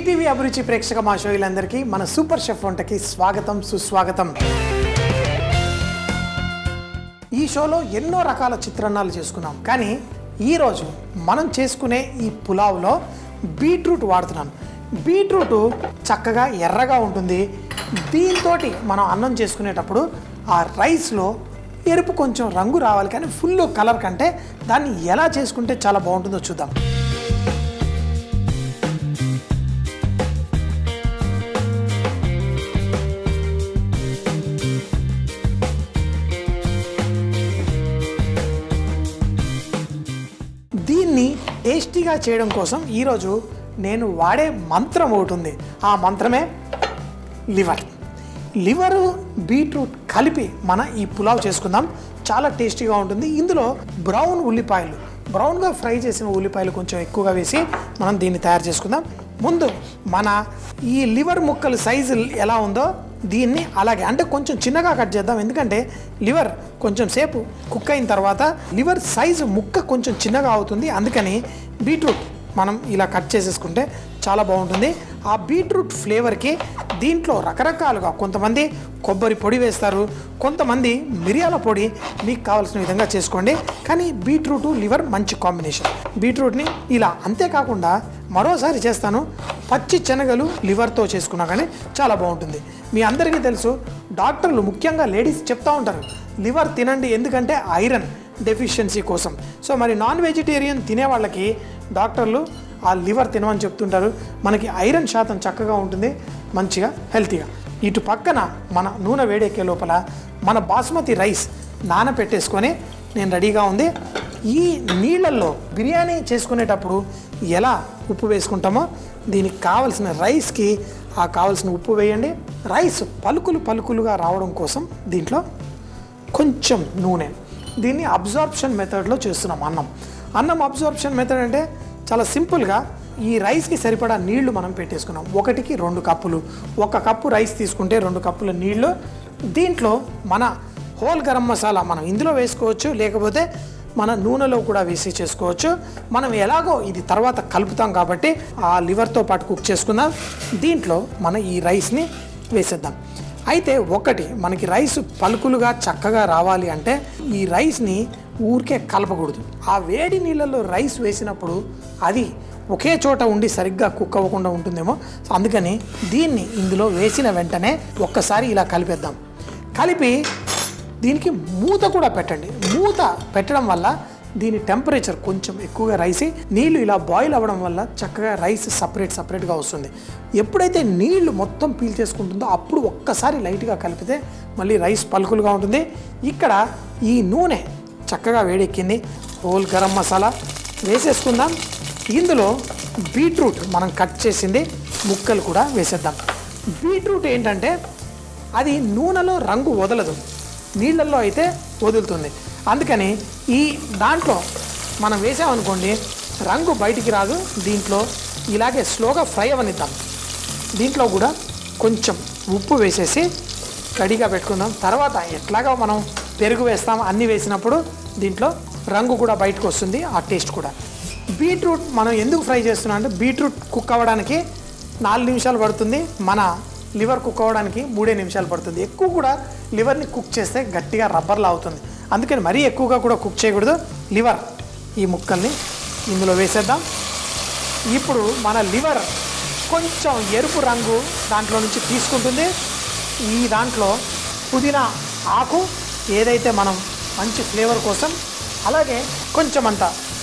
ETV అభిరుచి ప్రేక్షక మా షోయిలందరికీ మన సూపర్ షెఫ్ వంటకి స్వాగతం సుస్వాగతం ఈ షోలో ఎన్నో రకాల చిత్రాన్నాలు చేసుకున్నాం కానీ ఈరోజు మనం చేసుకునే ఈ పులావ్లో బీట్రూట్ వాడుతున్నాను బీట్రూట్ చక్కగా ఎర్రగా ఉంటుంది దీంతో మనం అన్నం చేసుకునేటప్పుడు ఆ రైస్లో ఎరుపు కొంచెం రంగు రావాలి కానీ ఫుల్ కలర్ కంటే దాన్ని ఎలా చేసుకుంటే చాలా బాగుంటుందో చూద్దాం దీన్ని టేస్టీగా చేయడం కోసం ఈరోజు నేను వాడే మంత్రం ఒకటి ఉంది ఆ మంత్రమే లివర్ లివరు బీట్రూట్ కలిపి మన ఈ పులావ్ చేసుకుందాం చాలా టేస్టీగా ఉంటుంది ఇందులో బ్రౌన్ ఉల్లిపాయలు బ్రౌన్గా ఫ్రై చేసిన ఉల్లిపాయలు కొంచెం ఎక్కువగా వేసి మనం దీన్ని తయారు చేసుకుందాం ముందు మన ఈ లివర్ ముక్కలు సైజు ఎలా ఉందో దీన్ని అలాగే అంటే కొంచెం చిన్నగా కట్ చేద్దాం ఎందుకంటే లివర్ కొంచెం సేపు కుక్ అయిన తర్వాత లివర్ సైజు ముక్క కొంచెం చిన్నగా అవుతుంది అందుకని బీట్రూట్ మనం ఇలా కట్ చేసేసుకుంటే చాలా బాగుంటుంది ఆ బీట్రూట్ ఫ్లేవర్కి దీంట్లో రకరకాలుగా కొంతమంది కొబ్బరి పొడి వేస్తారు కొంతమంది మిరియాల పొడి మీకు కావాల్సిన విధంగా చేసుకోండి కానీ బీట్రూట్ లివర్ మంచి కాంబినేషన్ బీట్రూట్ని ఇలా అంతేకాకుండా మరోసారి చేస్తాను పచ్చి శనగలు లివర్తో చేసుకున్నా కానీ చాలా బాగుంటుంది మీ అందరికీ తెలుసు డాక్టర్లు ముఖ్యంగా లేడీస్ చెప్తా ఉంటారు లివర్ తినండి ఎందుకంటే ఐరన్ డెఫిషియన్సీ కోసం సో మరి నాన్ వెజిటేరియన్ తినే వాళ్ళకి డాక్టర్లు ఆ లివర్ తినమని చెప్తుంటారు మనకి ఐరన్ శాతం చక్కగా ఉంటుంది మంచిగా హెల్తీగా ఇటు పక్కన మన నూనె వేడెక్కే లోపల మన బాస్మతి రైస్ నానపెట్టేసుకొని నేను రెడీగా ఉంది ఈ నీళ్ళల్లో బిర్యానీ చేసుకునేటప్పుడు ఎలా ఉప్పు వేసుకుంటామో దీనికి కావలసిన రైస్కి ఆ కావలసిన ఉప్పు వేయండి రైస్ పలుకులు పలుకులుగా రావడం కోసం దీంట్లో కొంచెం నూనె దీన్ని అబ్జార్ప్షన్ మెథడ్లో చేస్తున్నాం అన్నం అన్నం అబ్జార్ప్షన్ మెథడ్ అంటే చాలా సింపుల్గా ఈ రైస్కి సరిపడా నీళ్లు మనం పెట్టేసుకున్నాం ఒకటికి రెండు కప్పులు ఒక కప్పు రైస్ తీసుకుంటే రెండు కప్పుల నీళ్లు దీంట్లో మన హోల్ గరం మసాలా మనం ఇందులో వేసుకోవచ్చు లేకపోతే మన నూనెలో కూడా వేసి చేసుకోవచ్చు మనం ఎలాగో ఇది తర్వాత కలుపుతాం కాబట్టి ఆ లివర్తో పాటు కుక్ చేసుకుందాం దీంట్లో మన ఈ రైస్ని వేసేద్దాం అయితే ఒకటి మనకి రైస్ పలుకులుగా చక్కగా రావాలి అంటే ఈ రైస్ని ఊరికే కలపకూడదు ఆ వేడి నీళ్ళల్లో రైస్ వేసినప్పుడు అది ఒకే చోట ఉండి సరిగ్గా కుక్ అవ్వకుండా ఉంటుందేమో సో అందుకని దీన్ని ఇందులో వేసిన వెంటనే ఒక్కసారి ఇలా కలిపేద్దాం కలిపి దీనికి మూత కూడా పెట్టండి మూత పెట్టడం వల్ల దీని టెంపరేచర్ కొంచెం ఎక్కువగా రైసి నీళ్లు ఇలా బాయిల్ అవ్వడం వల్ల చక్కగా రైస్ సపరేట్ సపరేట్గా వస్తుంది ఎప్పుడైతే నీళ్లు మొత్తం పీల్ చేసుకుంటుందో అప్పుడు ఒక్కసారి లైట్గా కలిపితే మళ్ళీ రైస్ పలుకులుగా ఉంటుంది ఇక్కడ ఈ నూనె చక్కగా వేడెక్కింది హోల్ గరం మసాలా వేసేసుకుందాం ఇందులో బీట్రూట్ మనం కట్ చేసింది ముక్కలు కూడా వేసేద్దాం బీట్రూట్ ఏంటంటే అది నూనెలో రంగు వదలదు నీళ్ళల్లో అయితే వదులుతుంది అందుకని ఈ దాంట్లో మనం వేసామనుకోండి రంగు బయటికి రాదు దీంట్లో ఇలాగే స్లోగా ఫ్రై అవనిద్దాం దీంట్లో కూడా కొంచెం ఉప్పు వేసేసి రెడీగా పెట్టుకుందాం తర్వాత ఎట్లాగా మనం పెరుగు వేస్తాం అన్నీ వేసినప్పుడు దీంట్లో రంగు కూడా బయటకు వస్తుంది ఆ టేస్ట్ కూడా బీట్రూట్ మనం ఎందుకు ఫ్రై చేస్తున్నాం అంటే బీట్రూట్ కుక్ అవ్వడానికి నాలుగు నిమిషాలు పడుతుంది మన లివర్ కుక్ అవ్వడానికి మూడే నిమిషాలు పడుతుంది ఎక్కువ కూడా లివర్ని కుక్ చేస్తే గట్టిగా రబ్బర్లా అవుతుంది అందుకని మరీ ఎక్కువగా కూడా కుక్ చేయకూడదు లివర్ ఈ ముక్కల్ని ఇందులో వేసేద్దాం ఇప్పుడు మన లివర్ కొంచెం ఎరుపు రంగు దాంట్లో నుంచి తీసుకుంటుంది ఈ దాంట్లో పుదీనా ఆకు ఏదైతే మనం మంచి ఫ్లేవర్ కోసం అలాగే కొంచెం అంత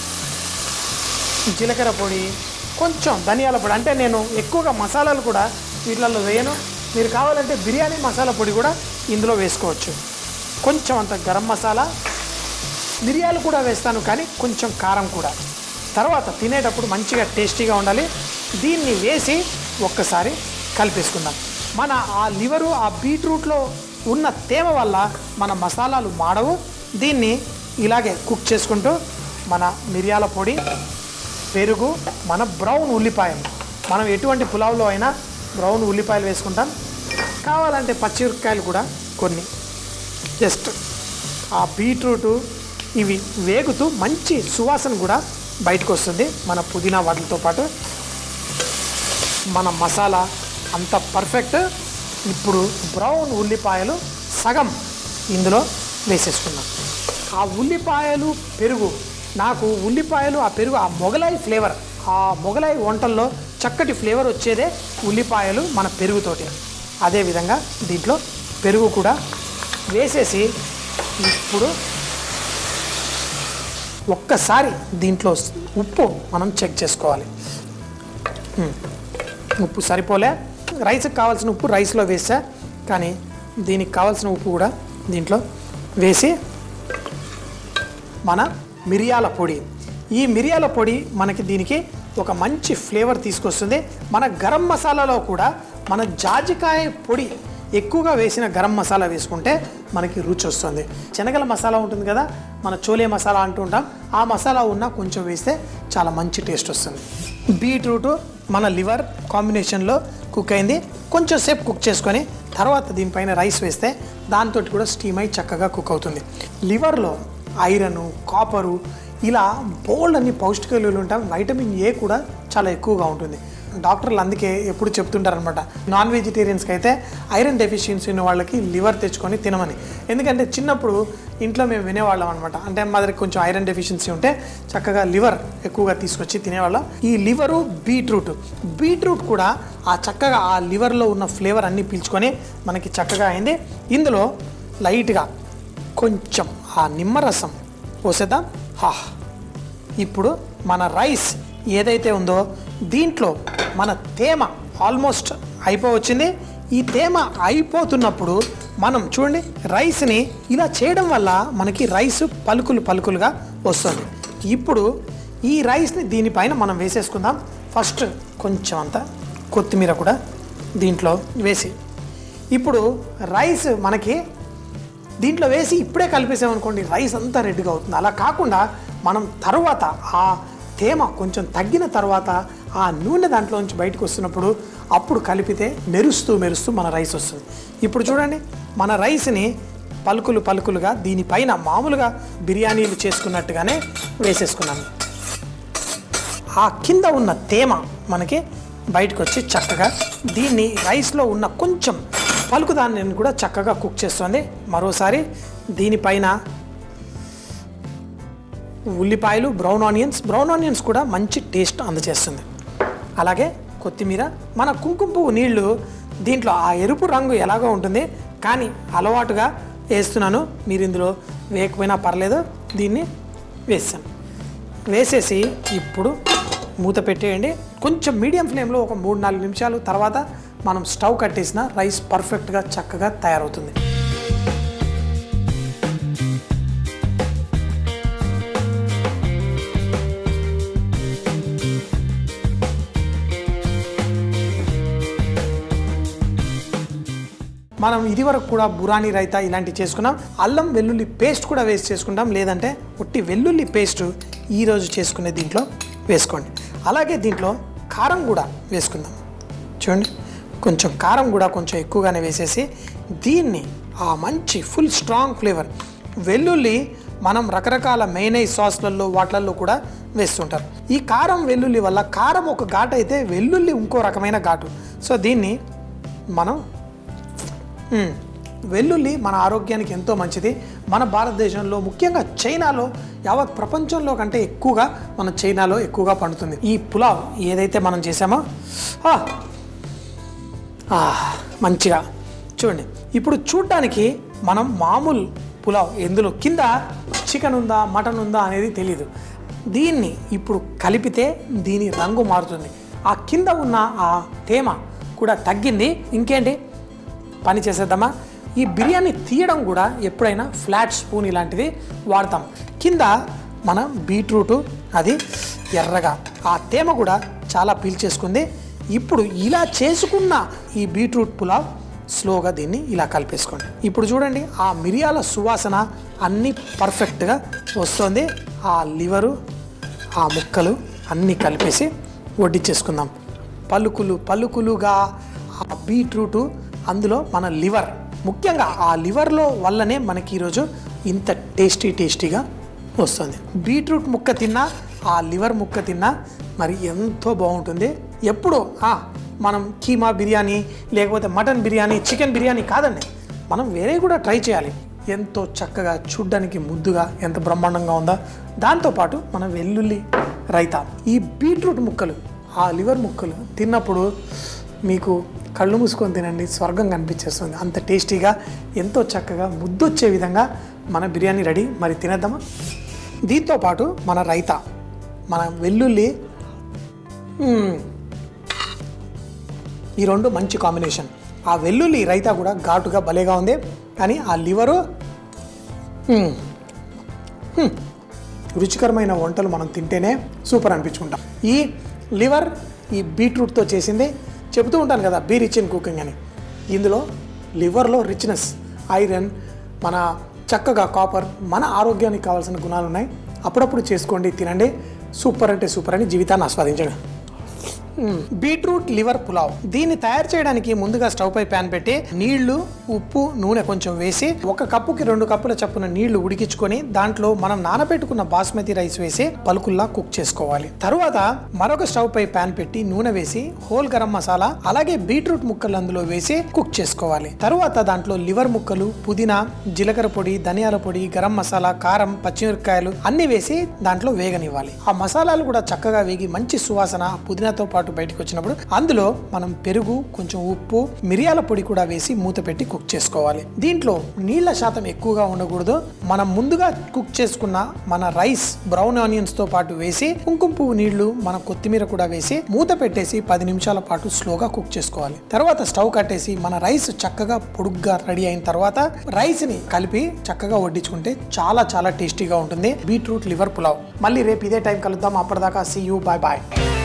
జీలకర్ర పొడి కొంచెం ధనియాల పొడి అంటే నేను ఎక్కువగా మసాలాలు కూడా వీటిలలో వేయను మీరు కావాలంటే బిర్యానీ మసాలా పొడి కూడా ఇందులో వేసుకోవచ్చు కొంచెం అంత గరం మసాలా మిరియాలు కూడా వేస్తాను కానీ కొంచెం కారం కూడా తర్వాత తినేటప్పుడు మంచిగా టేస్టీగా ఉండాలి దీన్ని వేసి ఒక్కసారి కలిపేసుకుందాం మన ఆ లివరు ఆ బీట్రూట్లో ఉన్న తేమ వల్ల మన మసాలాలు మాడవు దీన్ని ఇలాగే కుక్ చేసుకుంటూ మన మిరియాల పొడి పెరుగు మన బ్రౌన్ ఉల్లిపాయలు మనం ఎటువంటి పులావ్లో అయినా బ్రౌన్ ఉల్లిపాయలు వేసుకుంటాం కావాలంటే పచ్చిమిరపకాయలు కూడా కొన్ని జస్ట్ ఆ బీట్రూటు ఇవి వేగుతూ మంచి సువాసన కూడా బయటకు వస్తుంది మన పుదీనా వాటితో పాటు మన మసాలా అంత పర్ఫెక్ట్ ఇప్పుడు బ్రౌన్ ఉల్లిపాయలు సగం ఇందులో వేసేసుకున్నాం ఆ ఉల్లిపాయలు పెరుగు నాకు ఉల్లిపాయలు ఆ పెరుగు ఆ మొగలాయి ఫ్లేవర్ ఆ మొగలాయి వంటల్లో చక్కటి ఫ్లేవర్ వచ్చేదే ఉల్లిపాయలు మన పెరుగుతోటి అదేవిధంగా దీంట్లో పెరుగు కూడా వేసేసి ఇప్పుడు ఒక్కసారి దీంట్లో ఉప్పు మనం చెక్ చేసుకోవాలి ఉమ్. ఉప్పు సరిపోలే రైస్కి కావాల్సిన ఉప్పు రైస్లో వేసా కానీ దీనికి కావాల్సిన ఉప్పు కూడా దీంట్లో వేసి మన మిరియాల పొడి ఈ మిరియాల పొడి మనకి దీనికి ఒక మంచి ఫ్లేవర్ తీసుకొస్తుంది మన గరం మసాలాలో కూడా మన జాజికాయ పొడి ఎక్కువగా వేసిన గరం మసాలా వేసుకుంటే మనకి రుచి వస్తుంది శనగల మసాలా ఉంటుంది కదా మన చోలే మసాలా అంటూ ఉంటాం ఆ మసాలా ఉన్న కొంచెం వేస్తే చాలా మంచి టేస్ట్ వస్తుంది బీట్రూట్ మన లివర్ కాంబినేషన్లో కుక్ అయింది కొంచెం సేపు కుక్ చేసుకొని తర్వాత దీనిపైన రైస్ వేస్తే దాంతో కూడా స్టీమ్ అయి చక్కగా కుక్ అవుతుంది లివర్లో ఐరన్ కాపరు ఇలా బోల్డ్ అన్ని పౌష్టిక విలువలు ఉంటాయి వైటమిన్ ఏ కూడా చాలా ఎక్కువగా ఉంటుంది డాక్టర్లు అందుకే ఎప్పుడు చెప్తుంటారనమాట నాన్ వెజిటేరియన్స్కి అయితే ఐరన్ డెఫిషియన్సీ ఉన్న వాళ్ళకి లివర్ తెచ్చుకొని తినమని ఎందుకంటే చిన్నప్పుడు ఇంట్లో మేము వినేవాళ్ళం అనమాట అంటే మా దగ్గర కొంచెం ఐరన్ డెఫిషియన్సీ ఉంటే చక్కగా లివర్ ఎక్కువగా తీసుకొచ్చి తినేవాళ్ళం ఈ లివరు బీట్రూట్ బీట్రూట్ కూడా ఆ చక్కగా ఆ లివర్లో ఉన్న ఫ్లేవర్ అన్నీ పీల్చుకొని మనకి చక్కగా అయింది ఇందులో లైట్గా కొంచెం ఆ నిమ్మరసం పోసేద్దాం హా ఇప్పుడు మన రైస్ ఏదైతే ఉందో దీంట్లో మన తేమ ఆల్మోస్ట్ అయిపోవచ్చింది ఈ తేమ అయిపోతున్నప్పుడు మనం చూడండి రైస్ని ఇలా చేయడం వల్ల మనకి రైస్ పలుకులు పలుకులుగా వస్తుంది ఇప్పుడు ఈ రైస్ని దీనిపైన మనం వేసేసుకుందాం ఫస్ట్ కొంచెం అంత కొత్తిమీర కూడా దీంట్లో వేసి ఇప్పుడు రైస్ మనకి దీంట్లో వేసి ఇప్పుడే కలిపేసామనుకోండి రైస్ అంతా రెడ్గా అవుతుంది అలా కాకుండా మనం తర్వాత ఆ తేమ కొంచెం తగ్గిన తర్వాత ఆ నూనె దాంట్లోంచి బయటకు వస్తున్నప్పుడు అప్పుడు కలిపితే మెరుస్తూ మెరుస్తూ మన రైస్ వస్తుంది ఇప్పుడు చూడండి మన రైస్ని పలుకులు పలుకులుగా దీనిపైన మామూలుగా బిర్యానీలు చేసుకున్నట్టుగానే వేసేసుకున్నాను ఆ కింద ఉన్న తేమ మనకి బయటకు వచ్చి చక్కగా దీన్ని రైస్లో ఉన్న కొంచెం పలుకుదాన్ని కూడా చక్కగా కుక్ చేస్తుంది మరోసారి దీనిపైన ఉల్లిపాయలు బ్రౌన్ ఆనియన్స్ బ్రౌన్ ఆనియన్స్ కూడా మంచి టేస్ట్ అందజేస్తుంది అలాగే కొత్తిమీర మన కుంకుమ పువ్వు నీళ్లు దీంట్లో ఆ ఎరుపు రంగు ఎలాగో ఉంటుంది కానీ అలవాటుగా వేస్తున్నాను మీరు ఇందులో వేయకపోయినా పర్లేదు దీన్ని వేసాను వేసేసి ఇప్పుడు మూత పెట్టేయండి కొంచెం మీడియం ఫ్లేమ్లో ఒక మూడు నాలుగు నిమిషాలు తర్వాత మనం స్టవ్ కట్టేసిన రైస్ పర్ఫెక్ట్గా చక్కగా తయారవుతుంది మనం ఇదివరకు కూడా బురానీ రైతా ఇలాంటివి చేసుకున్నాం అల్లం వెల్లుల్లి పేస్ట్ కూడా వేస్ట్ చేసుకుంటాం లేదంటే ఉట్టి వెల్లుల్లి పేస్ట్ ఈరోజు చేసుకునే దీంట్లో వేసుకోండి అలాగే దీంట్లో కారం కూడా వేసుకుందాం చూడండి కొంచెం కారం కూడా కొంచెం ఎక్కువగానే వేసేసి దీన్ని ఆ మంచి ఫుల్ స్ట్రాంగ్ ఫ్లేవర్ వెల్లుల్లి మనం రకరకాల మెయినై సాస్లలో వాటిలలో కూడా వేస్తుంటారు ఈ కారం వెల్లుల్లి వల్ల కారం ఒక ఘాటు అయితే వెల్లుల్లి ఇంకో రకమైన ఘాటు సో దీన్ని మనం మ్మ్. వెల్లుల్లి మన ఆరోగ్యానికి ఎంతో మంచిది మన భారతదేశంలో ముఖ్యంగా చైనాలో యావత్ ప్రపంచంలో కంటే ఎక్కువగా మన చైనాలో ఎక్కువగా పండుతుంది ఈ పులావ్ ఏదైతే మనం చేసామో ఆ, ఆ, మంచిగా చూడండి ఇప్పుడు చూడ్డానికి మనం మామూలు పులావ్ ఎందులో కింద చికెన్ ఉందా మటన్ ఉందా అనేది తెలియదు దీన్ని ఇప్పుడు కలిపితే దీని రంగు మారుతుంది ఆ కింద ఉన్న ఆ తేమ కూడా తగ్గింది ఇంకేంటి పని చేసేద్దామా ఈ బిర్యానీ తీయడం కూడా ఎప్పుడైనా ఫ్లాట్ స్పూన్ ఇలాంటిది వాడతాం కింద మన బీట్రూటు అది ఎర్రగా ఆ తేమ కూడా చాలా పీల్చేసుకుంది ఇప్పుడు ఇలా చేసుకున్న ఈ బీట్రూట్ పులావ్ స్లోగా దీన్ని ఇలా కలిపేసుకోండి ఇప్పుడు చూడండి ఆ మిరియాల సువాసన అన్నీ పర్ఫెక్ట్గా వస్తుంది ఆ లివరు ఆ ముక్కలు అన్నీ కలిపేసి వడ్డించేసుకుందాం పలుకులు పలుకులుగా ఆ బీట్రూటు అందులో మన లివర్ ముఖ్యంగా ఆ లివర్లో వల్లనే మనకి ఈరోజు ఇంత టేస్టీ టేస్టీగా వస్తుంది బీట్రూట్ ముక్క తిన్నా ఆ లివర్ ముక్క తిన్నా మరి ఎంతో బాగుంటుంది ఎప్పుడు ఆ, మనం కీమా బిర్యానీ లేకపోతే మటన్ బిర్యానీ చికెన్ బిర్యానీ కాదండి మనం వేరే కూడా ట్రై చేయాలి ఎంతో చక్కగా చూడ్డానికి ముద్దుగా ఎంత బ్రహ్మాండంగా ఉందా దాంతోపాటు మన వెల్లుల్లి రైతా ఈ బీట్రూట్ ముక్కలు ఆ లివర్ ముక్కలు తిన్నప్పుడు మీకు కళ్ళు మూసుకొని తినండి స్వర్గం కనిపించేస్తుంది అంత టేస్టీగా ఎంతో చక్కగా ముద్దొచ్చే విధంగా మన బిర్యానీ రెడీ మరి తినేద్దామా దీంతో పాటు మన రైతా మన వెల్లుల్లి మ్మ్. ఈ రెండు మంచి కాంబినేషన్ ఆ వెల్లుల్లి రైతా కూడా ఘాటుగా భలేగా ఉంది కానీ ఆ లివరు మ్మ్. మ్మ్. రుచికరమైన వంటలు మనం తింటేనే సూపర్ అనిపించుకుంటాం ఈ లివర్ ఈ బీట్రూట్తో చేసింది చెబుతూ ఉంటాను కదా బీ రిచ్ ఇన్ కుకింగ్ అని ఇందులో లివర్లో రిచ్నెస్ ఐరన్ మన చక్కగా కాపర్ మన ఆరోగ్యానికి కావాల్సిన గుణాలు ఉన్నాయి అప్పుడప్పుడు చేసుకోండి తినండి సూపర్ అంటే సూపర్ అని జీవితాన్ని ఆస్వాదించండి మ్మ్. బీట్రూట్ లివర్ పులావ్ దీన్ని తయారు చేయడానికి ముందుగా స్టవ్ పై ప్యాన్ పెట్టి నీళ్లు ఉప్పు నూనె కొంచెం వేసి ఒక కప్పుకి రెండు కప్పుల చప్పున నీళ్లు ఉడికించుకొని దాంట్లో మనం నానబెట్టుకున్న బాస్మతి రైస్ వేసి పలుకుల్లా కుక్ చేసుకోవాలి తరువాత మరొక స్టవ్ పై ప్యాన్ పెట్టి నూనె వేసి హోల్ గరం మసాలా అలాగే బీట్రూట్ ముక్కలు అందులో వేసి కుక్ చేసుకోవాలి తరువాత దాంట్లో లివర్ ముక్కలు పుదీనా జీలకర్ర పొడి ధనియాల పొడి గరం మసాలా కారం పచ్చిమిరపకాయలు అన్ని వేసి దాంట్లో వేగనివ్వాలి ఆ మసాలాలు కూడా చక్కగా వేగి మంచి సువాసన పుదీనాతో పాటు బయటకు వచ్చినప్పుడు అందులో మనం పెరుగు కొంచెం ఉప్పు మిరియాల పొడి కూడా వేసి మూత పెట్టి కుక్ చేసుకోవాలి దీంట్లో నీళ్ల శాతం ఎక్కువగా ఉండకూడదు మనం ముందుగా కుక్ చేసుకున్న మన రైస్ బ్రౌన్ ఆనియన్స్ తో పాటు వేసి కుంకుమ పువ్వు నీళ్లు మన కొత్తిమీర కూడా వేసి మూత పెట్టేసి పది నిమిషాల పాటు స్లోగా కుక్ చేసుకోవాలి తర్వాత స్టవ్ కట్టేసి మన రైస్ చక్కగా పొడుగ్గా రెడీ అయిన తర్వాత రైస్ ని కలిపి చక్కగా వడ్డించుకుంటే చాలా చాలా టేస్టీగా ఉంటుంది బీట్రూట్ లివర్ పులావ్ మళ్ళీ రేపు ఇదే టైం కలుద్దాం అప్పటిదాకా సీ యూ బాయ్ బాయ్